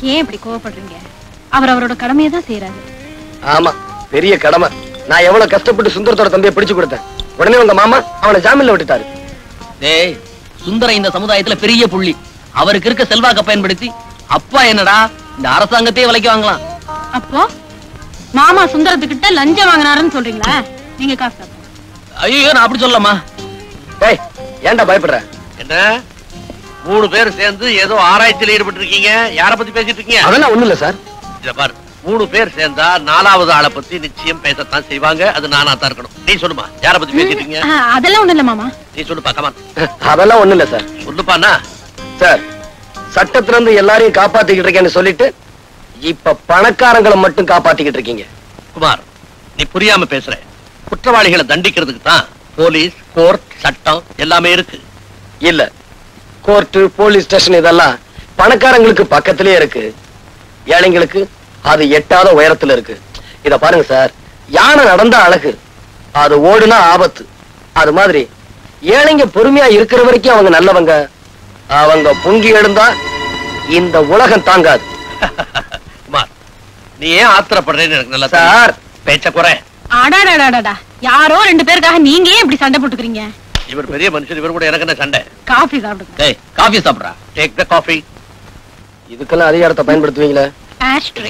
ஏன் இப்படி கோவப்படுறீங்க அவர் அவரோட கடமையை தான் செய்யறாரு ஆமா பெரிய கடமை நான் எவ்வளவு கஷ்டப்பட்டு சுந்தரத்தோட தம்பியை பிடிச்சு கொடுத்தேன் உடனே உங்க மாமா அவனை ஜாமீன்ல விட்டுட்டாரு டேய் சுந்தரம் இந்த சமுதாயத்துல பெரிய புள்ளி அவருக்கு இருக்க செல்வாக்க பயன்படுத்தி அப்பா என்னடா இந்த அரசாங்கத்தையே விலைக்கு வாங்கலாம் அப்போ மாமா சுந்தரத்துக்கிட்ட லஞ்சம் வாங்கினாருன்னு சொல்றீங்களா நீங்க காசு சாப்பிடுங்க. ஐயோ நான் அப்படி சொல்லலாமா டேய் ஏன்டா பயப்படுற என்ன மூணு பேர் சேர்ந்து ஏதோ ஆராய்ச்சியில் ஈடுபட்டு இருக்கீங்க யார பத்தி பேசிட்டு இருக்கீங்க அதெல்லாம் ஒண்ணு இல்ல சார் இத பாரு மூணு பேர் சேர்ந்தா நாலாவது ஆளை பத்தி நிச்சயம் பேசத்தான் செய்வாங்க அது நானா தான் இருக்கணும் நீ சொல்லுமா யார பத்தி பேசிட்டு இருக்கீங்க ஆ, அதெல்லாம் ஒண்ணு இல்ல மாமா நீ சொல்லுப்பா கமான் அதெல்லாம் ஒண்ணு இல்ல சார் சொல்லுப்பாண்ணா சார் சட்டத்துல இருந்து எல்லாரையும் காப்பாத்திக்கிட்டு இருக்கேன்னு சொல்லிட்டு இப்ப பணக்காரங்களை மட்டும் காப்பாத்திக்கிட்டு இருக்கீங்க குமார் நீ புரியாம பேசுற குற்றவாளிகளை தண்டிக்கிறதுக்கு தான் போலீஸ் கோர்ட் சட்டம் எல்லாமே இருக்கு இல்ல கோர்ட்டு போலீஸ் ஸ்டேஷன் இதெல்லாம் பணக்காரங்களுக்கு பக்கத்திலே இருக்கு ஏழைங்களுக்கு அது எட்டாத உயரத்துல இருக்கு இத பாருங்க சார் யானை நடந்தா அழகு அது ஓடுனா ஆபத்து அது மாதிரி ஏழைங்க பொறுமையா இருக்கிற வரைக்கும் அவங்க நல்லவங்க அவங்க பொங்கி எழுந்தா இந்த உலகம் தாங்காது குமார் நீ ஏன் ஆத்திரப்படுறேன்னு எனக்கு நல்லா தெரியும். சார் பேச்ச குறை அடாடாடாடா யாரோ ரெண்டு பேருக்காக நீங்க ஏன் இப்படி சண்டை போட்டுக்கிறீங்க இவர் பெரிய மனுஷன் இவர் கூட எனக்கு என்ன சண்டை காஃபி சாப்பிடுங்க டேய் காஃபி சாப்பிடுறா டேக் த காஃபி இதுக்கெல்லாம் அதிகாரத்தை பயன்படுத்துவீங்களே ஆஸ்ட்ரே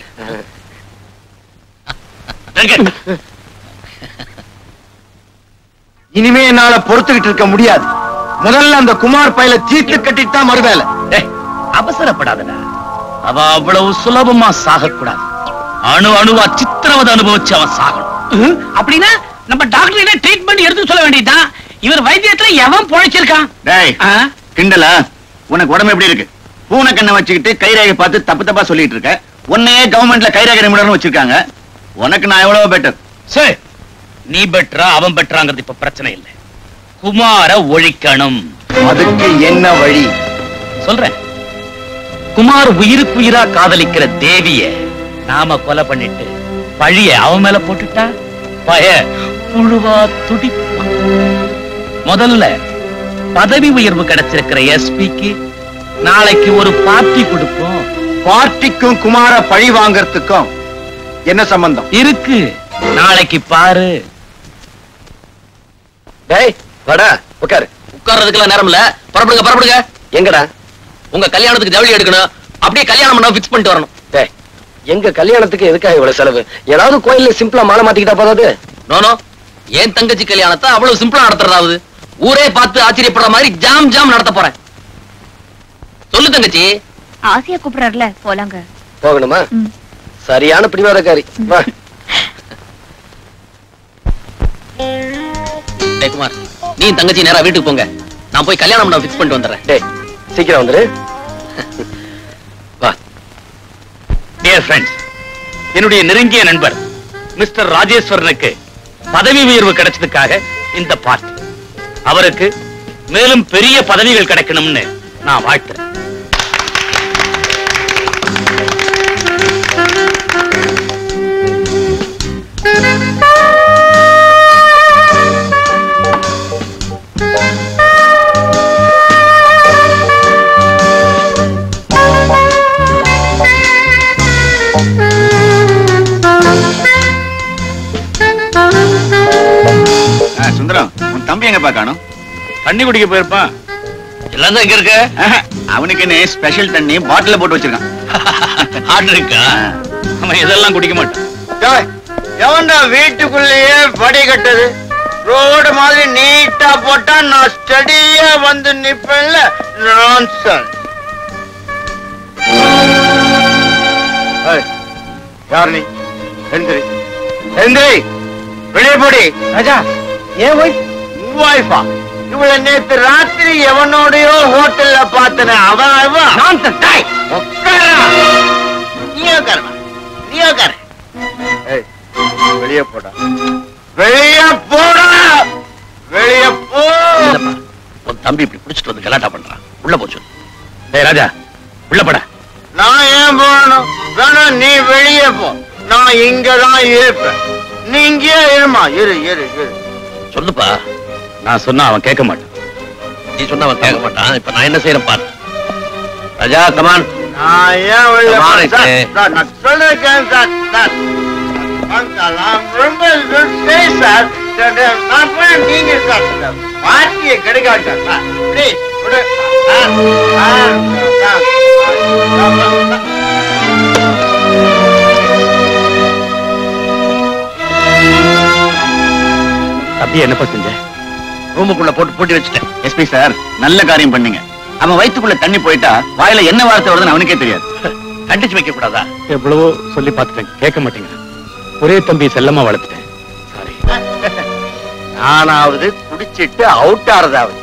இனிமே என்னால பொறுத்துக்கிட்டு இருக்க முடியாது முதல்ல அந்த குமார் பையில தீர்த்து கட்டிட்டு தான் மறுவேலை டேய் அவசரப்படாதடா அவ அவ்வளவு சுலபமா சாகக்கூடாது அணு அணுவா சித்திரவதை அனுபவிச்சு அவன் சாகணும் அப்படின்னா நம்ம டாக்டர் ட்ரீட்மெண்ட் எடுத்து சொல்ல வேண்டியதுதான் இவர் வைத்தியத்துல எவன் பொழைச்சிருக்கான் டேய் ஆ? கிண்டலா உனக்கு உடம்பு எப்படி இருக்கு பூனை கண்ணை வச்சுக்கிட்டு கைரேகை பார்த்து தப்பு தப்பா சொல்லிட்டு இருக்க உன்னையே கவர்மெண்ட்ல கைரேகை நிமிடம்னு வச்சிருக்காங்க உனக்கு நான் எவ்வளவு பெட்டர் சரி நீ பெட்ரா அவன் பெட்ராங்கிறது இப்ப பிரச்சனை இல்லை குமார ஒழிக்கணும் அதுக்கு என்ன வழி சொல்றேன் குமார் உயிருக்கு உயிரா காதலிக்கிற தேவிய நாம கொலை பண்ணிட்டு பழிய அவன் மேல போட்டுட்டா பய புழுவா துடிப்பான் முதல்ல பதவி உயர்வு கிடைச்சிருக்கிற எஸ்பிக்கு நாளைக்கு ஒரு பார்ட்டி கொடுப்போம் பார்ட்டிக்கும் குமார பழி வாங்கறதுக்கும் என்ன சம்பந்தம் இருக்கு நாளைக்கு பாரு டேய் வாடா உட்காரு உட்கார்றதுக்கெல்லாம் நேரம் இல்ல புறப்படுங்க புறப்படுங்க எங்கடா உங்க கல்யாணத்துக்கு ஜவுளி எடுக்கணும் அப்படியே கல்யாணம் பண்ண பிக்ஸ் பண்ணிட்டு வரணும் டேய் எங்க கல்யாணத்துக்கு எதுக்காக இவ்வளவு செலவு ஏதாவது கோயில்ல சிம்பிளா மாலை மாத்திக்கிட்டா போதாது நோனோ என் தங்கச்சி கல்யாணத்தை அவ்வளவு சிம்பிளா நடத்துறதாவது ஊரே பார்த்து ஆச்சரியப்படுற மாதிரி ஜாம் ஜாம் நடத்த போறேன் சொல்லு தங்கச்சி ஆசையா கூப்பிடுறாருல போலாங்க போகணுமா ம். சரியான பிடிவாதக்காரி வா டேய் குமார் நீ தங்கச்சி நேரா வீட்டுக்கு போங்க நான் போய் கல்யாணம் பண்ண பிக்ஸ் பண்ணிட்டு வந்துடுறேன் டேய் சீக்கிரம் வந்துரு வா டியர் ஃப்ரெண்ட்ஸ் என்னுடைய நெருங்கிய நண்பர் மிஸ்டர் ராஜேஸ்வரனுக்கு பதவி உயர்வு கிடைச்சதுக்காக இந்த பார்ட்டி அவருக்கு மேலும் பெரிய பதவிகள் கிடைக்கணும்னு நான் வாழ்த்துறேன் ஆ, சுந்தரம் உன் தம்பி எங்க பாக்கானோ தண்ணி குடிக்க போயிருப்பான் எல்லாம் தான் இங்க இருக்கு அவனுக்குன்னு ஸ்பெஷல் தண்ணி பாட்டில போட்டு வச்சிருக்கான் ஆர்டர் இருக்கா அவன் இதெல்லாம் குடிக்க மாட்டான் எவன்டா வீட்டுக்குள்ளேயே படி கட்டது ரோடு மாதிரி நீட்டா போட்டா நான் ஸ்டடியா வந்து நிப்பேன்ல நான்சன் யார் நீ எந்திரி எந்திரி வெளியே போடி ராஜா ஏன் ஒய்ஃப் ஒய்ஃபா இவள நேத்து ராத்திரி எவனோடயோ ஹோட்டல்ல பார்த்தன அவன் அவன் நான்சன் டாய் உட்காரா நீ உட்காரா நீ உட்கார ஏய் வெளியே போடா வெளியே போடா வெளியே போ இல்லப்பா, உன் தம்பி இப்படி பிடிச்சிட்டு வந்து கலாட்டா பண்றான் உள்ள போச்சு டேய் ராஜா உள்ள பட நான் ஏன் போகணும் வேணாம் நீ வெளியே போ நான் இங்கதான் இருப்பேன் நீ இங்கேயே இருமா இரு இரு இரு சொல்லுப்பா நான் சொன்னா அவன் கேட்க மாட்டான் நீ சொன்னா அவன் கேட்க மாட்டான் இப்ப நான் என்ன செய்யறேன் பாரு ராஜா கமான் நான் ஏன் வெளில Come on, போறேன்? Sir, Ike. சார், நான் சொல்லிருக்கேன் சார் சார் அங்கிள், I'm ரொம்ப good say, sir. Sir, sir, நான் போய் நீங்க சார் இந்த பார்ட்டியை கெடுக்காது சார். சார், please, விடு. Sir, sir, sir, sir, sir, sir. தம்பி என்னப்பா செஞ்ச ரூமுக்குள்ள போட்டு பூட்டி வச்சுட்டேன் எஸ்பி சார் நல்ல காரியம் பண்ணீங்க அவன் வயித்துக்குள்ள தண்ணி போயிட்டா வாயில என்ன வார்த்தை வருதுன்னு அவனுக்கே தெரியாது கண்டிச்சு வைக்க கூடாதா எவ்வளவோ சொல்லி பார்த்துட்டேன் கேட்க மாட்டேங்க ஒரே தம்பி செல்லமா வளர்த்துட்டேன் சாரி நானாவது குடிச்சிட்டு அவுட் ஆறதாவது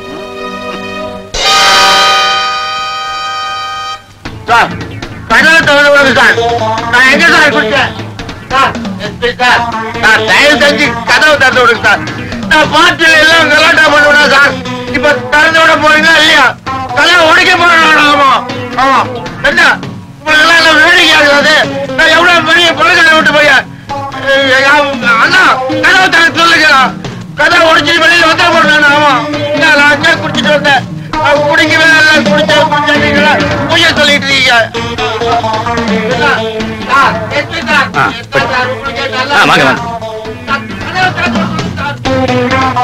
சார் கதவை திறந்து விடுங்க சார் நான் எங்க சார் குடிச்சேன் சார் எஸ்பி சார் சார் தயவு செஞ்சு கதவை திறந்து விடுங்க சார் நான் பாட்டில் எல்லாம் கலாட்டா பண்ணுவேன் சார் இப்ப திறந்து விட போறீங்களா இல்லையா கதவை உடைக்க போறேன் ஆமா ஆமா என்ன உங்களுக்கு எல்லாம் என்ன வேடிக்கை ஆகுது நான் எவ்வளவு பெரிய பணக்கார விட்டு போய் அண்ணா கதவை திறந்து சொல்லுங்க கதவை உடைச்சிட்டு வெளியில வந்துட போறேன் ஆமா என்ன நான் அங்கே குடிச்சிட்டு வந்தேன் நான் குடிக்கவே இல்லை குடிச்சா குடிச்சா நீங்களா பொய்ய சொல்லிட்டு இருக்கீங்க என்ன? சார், எஸ்பி சார், ஆ, எஸ்பி சார், உங்களுக்கு நல்லா ஆ, வாங்க, வாங்க. சார், கதவை திறந்து விடுங்க சார்.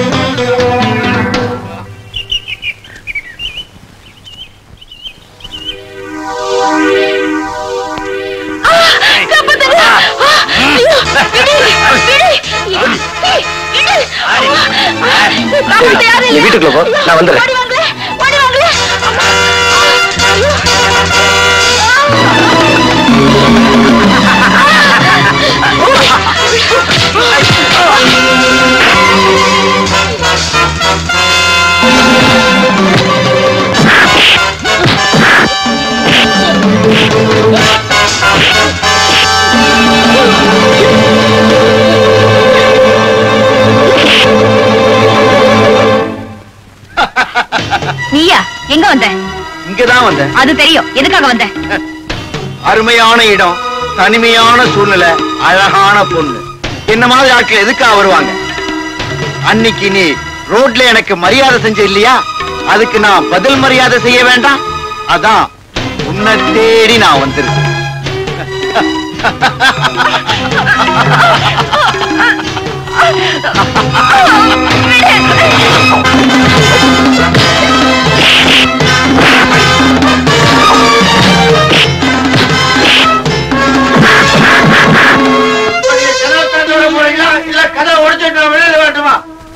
நீ வீட்டுக்குள்ள போ நான் வந்துடுறேன் நீயா எங்க வந்த இங்கதான் வந்தேன் அது தெரியும் எதுக்காக வந்த அருமையான இடம் தனிமையான சூழ்நிலை அழகான பொண்ணு என்ன மாதிரி ஆட்கள் எதுக்கா வருவாங்க அன்னைக்கு நீ ரோட்ல எனக்கு மரியாதை செஞ்ச இல்லையா அதுக்கு நான் பதில் மரியாதை செய்ய வேண்டாம் அதான் உன்னை தேடி நான் வந்திருக்கேன் இல்ல கதை உடைச்சிட்டு வெளியில வேண்டுமா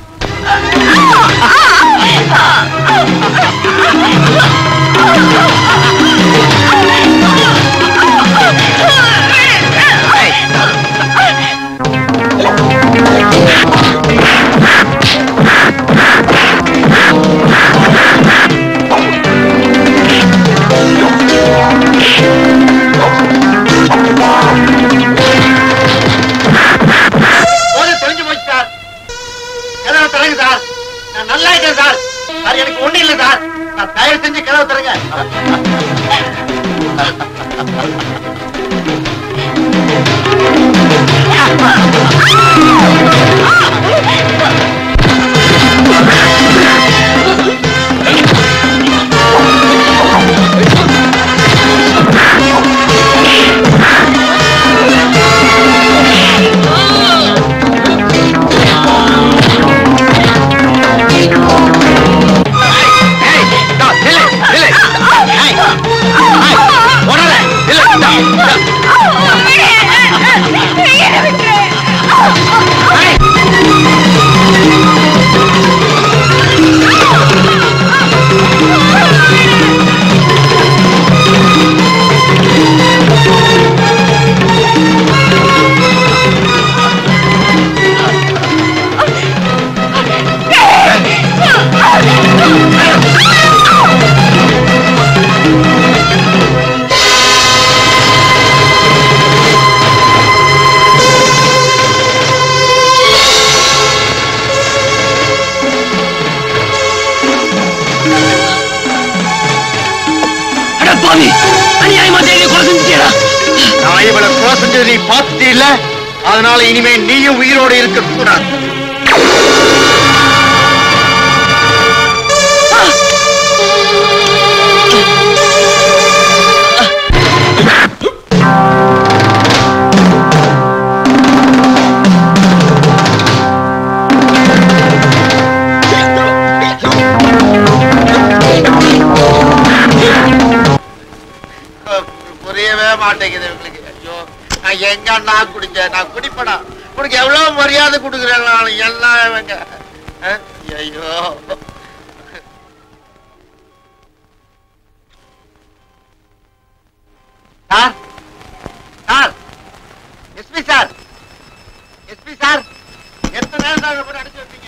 போது தெரிஞ்சு போச்சு சார் கதவை திறங்க சார் நான் நல்லா இருக்கேன் சார் சார் எனக்கு ஒண்ணு இல்ல சார் நான் தயவு செஞ்சு கதவை திறங்க பாவி அநியாயமா தேடி கொலை செஞ்சுட்டியடா நான் இவளை கொலை செஞ்சது நீ பார்த்துட்டே இல்ல அதனால இனிமே நீயும் உயிரோடு இருக்க கூடாது தெரியவே மாட்டேங்குது இவங்களுக்கு ஐயோ நான் எங்க நான் குடிச்சேன் நான் குடிப்படா உனக்கு எவ்வளவு மரியாதை கொடுக்குறேன் நான் எல்லாம் இவங்க அஹ், ஐயோ sir sir SP sir SP sir எத்தனை நேரம் தான் போட்டு அடிச்சு வைப்பீங்க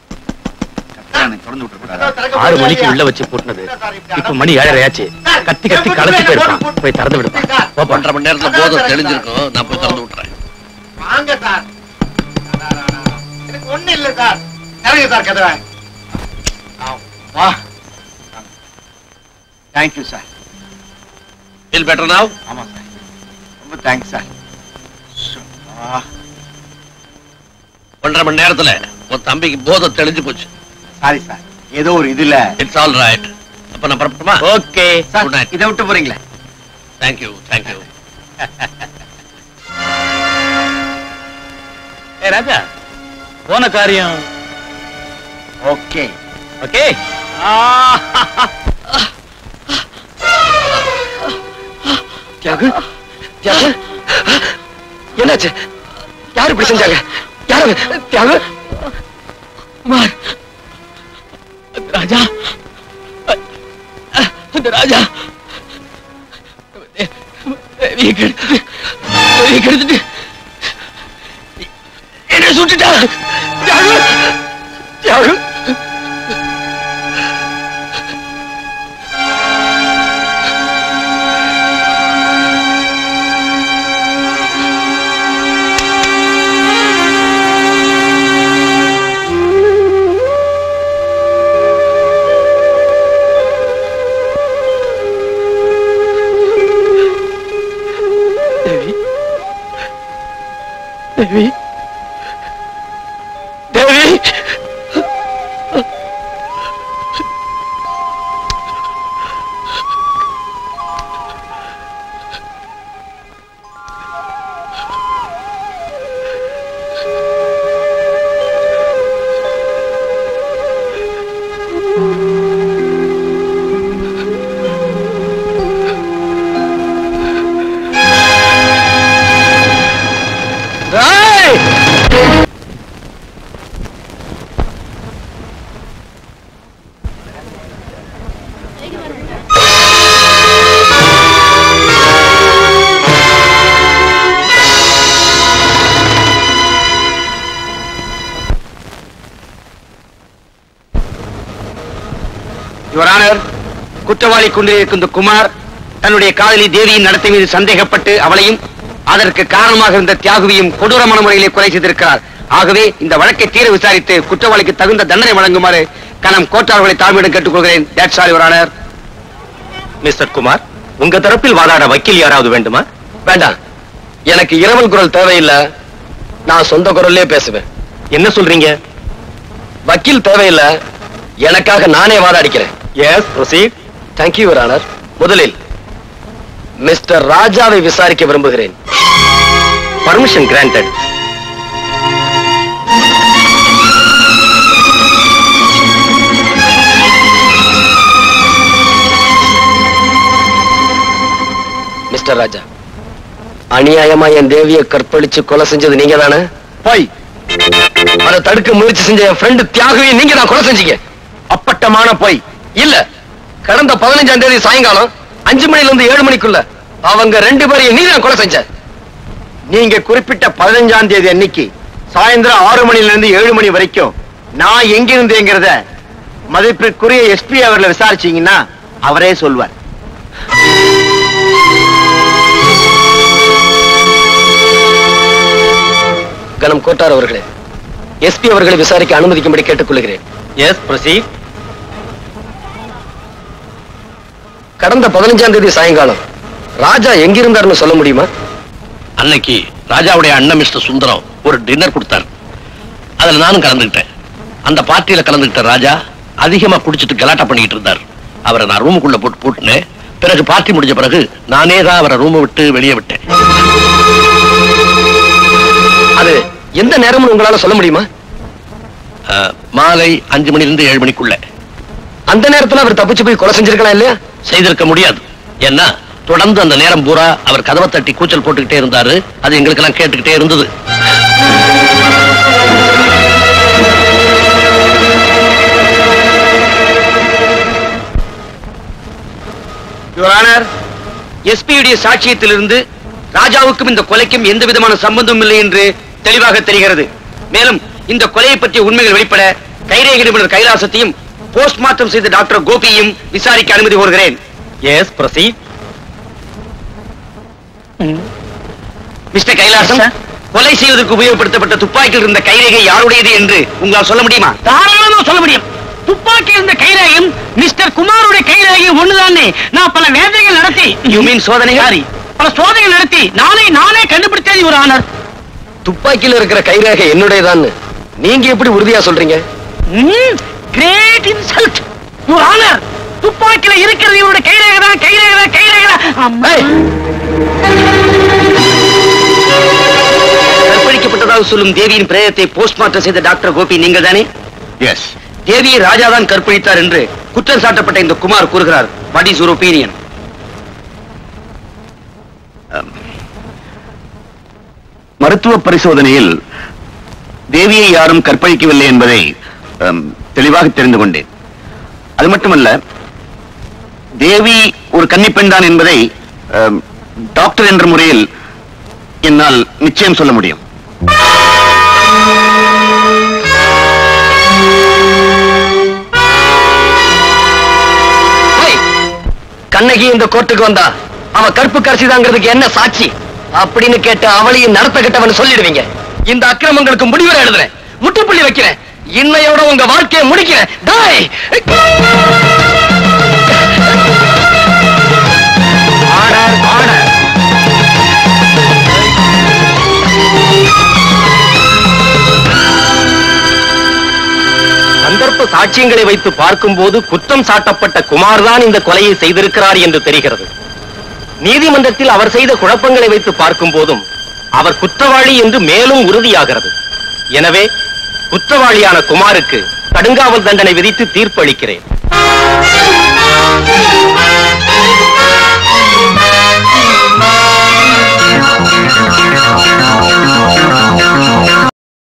ஆறு மணிக்கு உள்ள வச்சு பூட்டினது இப்ப மணி ஏழரை ஆச்சு கத்தி கத்தி களைச்சு போயிருப்பான் போய் திறந்து விடுப்பான் போப்பா. ஒன்றரை மணி நேரத்துல போதும் தெளிஞ்சிருக்கும் நான் போய் திறந்து விட்டுறேன் வாங்க சார் எனக்கு ஒண்ணு இல்ல சார் இறங்க சார் கதவை வா thank you sir feel better now ஆமா சார் ரொம்ப தேங்க்ஸ் சார் ஒன்றரை மணி நேரத்துல உன் தம்பிக்கு போதை தெளிஞ்சு போச்சு சாரி சார் ஏதோ ஒரு இதுல இட்ஸ் ஆல் ரைட் அப்ப நான் புறப்பட்டுமா ஓகே சார் Good night. இதை விட்டு போறீங்களே தேங்க்யூ தேங்க்யூ ஏ ராஜா போன காரியம் ஓகே ஓகே தியாகு தியாகு என்னாச்சு யாரு இப்படி செஞ்சாங்க யாரு தியாகு குமார் அந்த ராஜா அந்த ராஜா தேவியை கெடுத்துட்டு தேவியை கெடுத்துட்டு என்ன சுட்டுட்டா Thiyagu Thiyagu Devi Devi Devi Hey! Your honour குற்றவாளி கொண்டிருக்கும் இந்த குமார் தன்னுடைய காதலி தேவியின் நடத்தை மீது சந்தேகப்பட்டு அவளையும் அதற்கு காரணமாக இருந்த தியாகுவையும் கொடூரமான முறையிலே கொலை செய்திருக்கிறார் ஆகவே இந்த வழக்கை தீர விசாரித்து குற்றவாளிக்கு தகுந்த தண்டனை வழங்குமாறு கனம் கோட்டார்களை தாழ்மையிடம் கேட்டுக்கொள்கிறேன் That's all, Your Honor. Mister Kumar உங்க தரப்பில் வாதாட வக்கீல் யாராவது வேண்டுமா வேண்டாம் எனக்கு இரவல் குரல் தேவையில்லை நான் சொந்த குரல்லே பேசுவேன் என்ன சொல்றீங்க வக்கீல் தேவையில்லை எனக்காக நானே வாதாடிக்கிறேன் yes proceed thank you your honour முதலில் மிஸ்டர் ராஜாவை விசாரிக்க விரும்புகிறேன் பர்மிஷன் கிராண்டட் மிஸ்டர் ராஜா அநியாயமா என் தேவியை கற்பழிச்சு கொலை செஞ்சது நீங்க தானே போய் அதை தடுக்க முயற்சி செஞ்ச என் ஃப்ரெண்டு தியாகவே நீங்க தான் கொலை செஞ்சீங்க அப்பட்டமான பொய் இல்ல கடந்த பதினஞ்சாம் தேதி சாயங்காலம் அஞ்சு மணில இருந்து ஏழு மணிக்குள்ள அவங்க ரெண்டு பேரையும் நீ தான் கொலை செஞ்ச நீங்க குறிப்பிட்ட பதினஞ்சாம் தேதி அன்னைக்கு சாயந்தரம் ஆறு மணில இருந்து ஏழு மணி வரைக்கும் நான் எங்க இருந்தேங்கிறத மதிப்பிற்குரிய எஸ்பி அவர்களை விசாரிச்சீங்கன்னா அவரே சொல்வார் கனம் கோட்டார் அவர்களே எஸ்பி அவர்களை விசாரிக்க அனுமதிக்கும்படி கேட்டுக்கொள்கிறேன் எஸ் ப்ரொசீட் கடந்த பதினஞ்சாம் தேதி சாயங்காலம் ராஜா எங்கிருந்தாருன்னு சொல்ல முடியுமா அன்னைக்கு ராஜாவுடைய அண்ணன் மிஸ்டர் சுந்தரம் ஒரு டின்னர் கொடுத்தார் அதுல நானும் கலந்துக்கிட்டேன் அந்த பார்ட்டியில கலந்துக்கிட்ட ராஜா அதிகமா குடிச்சிட்டு கலாட்டா பண்ணிக்கிட்டு இருந்தார் அவரை நான் ரூமுக்குள்ள போட்டு பூட்டினேன் பிறகு பார்ட்டி முடிஞ்ச பிறகு நானே தான் அவரை ரூமை விட்டு வெளியே விட்டேன் அது எந்த நேரம்னு உங்களால சொல்ல முடியுமா அஹ், மாலை அஞ்சு மணில இருந்து ஏழு மணிக்குள்ள அந்த நேரத்துல அவர் தப்பிச்சு போய் கொலை செஞ்சிருக்கலாம் இல்லையா செய்திருக்க முடியாது ஏன்னா தொடர்ந்து அந்த நேரம் பூரா அவர் கதவை தட்டி கூச்சல் போட்டுக்கிட்டே இருந்தாரு அது எங்களுக்கெல்லாம் கேட்டுக்கிட்டே இருந்தது யுவர் ஆனர் எஸ்பியுடைய சாட்சியத்திலிருந்து ராஜாவுக்கும் இந்த கொலைக்கும் எந்த விதமான சம்பந்தமும் இல்லை என்று தெளிவாக தெரிகிறது மேலும் இந்த கொலையை பற்றிய உண்மைகள் வெளிப்பட கைரேகை நிபுணர் கைலாசத்தையும் போஸ்ட்மார்ட்டம் செய்த டாக்டர் கோபியையும் விசாரிக்க அனுமதி கோருகிறேன் எஸ் ப்ரொசீட் மிஸ்டர் கைலாசம் கொலை செய்வதற்கு உபயோகப்படுத்தப்பட்ட துப்பாக்கியில் இருந்த கைரேகை யாருடையது என்று உங்களால் சொல்ல முடியுமா தாராளமா சொல்ல முடியும் துப்பாக்கி இருந்த கைரேகையும் மிஸ்டர் குமாருடைய கைரேகையும் ஒண்ணுதானே நான் பல வேதைகள் நடத்தி யூ மீன் சோதனைகள் சாரி பல சோதனைகள் நடத்தி நானே நானே கண்டுபிடித்தது ஒரு ஆனர் துப்பாக்கியில இருக்கிற கைரேகை என்னுடையதான்னு நீங்க எப்படி உறுதியா சொல்றீங்க கிரேட் இன்சல்ட் யுவர் ஆனர் துப்பாக்கில இருக்கிறது இவருடைய கைரேகை தான் கைரேகை தான் கைரேகை தான் அம்மா. ஏய், கற்பழிக்கப்பட்டதாக சொல்லும் தேவியின் பிரேதத்தை போஸ்ட்மார்ட்டம் செய்த டாக்டர் கோபி நீங்கள் தானே எஸ் தேவியை ராஜாதான் கற்பழித்தார் என்று குற்றம் சாட்டப்பட்ட இந்த குமார் கூறுகிறார் வாட் இஸ் யுவர் ஒப்பீனியன் மருத்துவ பரிசோதனையில் தேவியை யாரும் கற்பழிக்கவில்லை என்பதை அம், தெளிவாக தெரிந்து கொண்டேன் அது மட்டுமல்ல தேவி ஒரு கன்னிப்பெண் தான் என்பதை அம், டாக்டர் என்ற முறையில் என்னால் நிச்சயம் சொல்ல முடியும் ஏய், கண்ணகி இந்த கோர்ட்டுக்கு வந்தா அவ கற்பு கரசிதாங்கிறதுக்கு என்ன சாட்சி அப்படின்னு கேட்டு அவளையும் நடத்த கெட்டவன் சொல்லிடுவீங்க இந்த அக்கிரமங்களுக்கு முடிவுரை எழுதுறேன் முட்டுப்புள்ளி வைக்கிறேன் இன்னையோட உங்க வாழ்க்கையை முடிக்கிறேன் டாய் ஆர்டர் ஆர்டர் சந்தர்ப்ப சாட்சியங்களை வைத்து பார்க்கும்போது குற்றம் சாட்டப்பட்ட குமார் தான் இந்த கொலையை செய்திருக்கிறார் என்று தெரிகிறது நீதிமன்றத்தில் அவர் செய்த குழப்பங்களை வைத்து பார்க்கும் போதும் அவர் குற்றவாளி என்று மேலும் உறுதியாகிறது எனவே குற்றவாளியான குமாருக்கு கடுங்காவல் தண்டனை விதித்து தீர்ப்பளிக்கிறேன்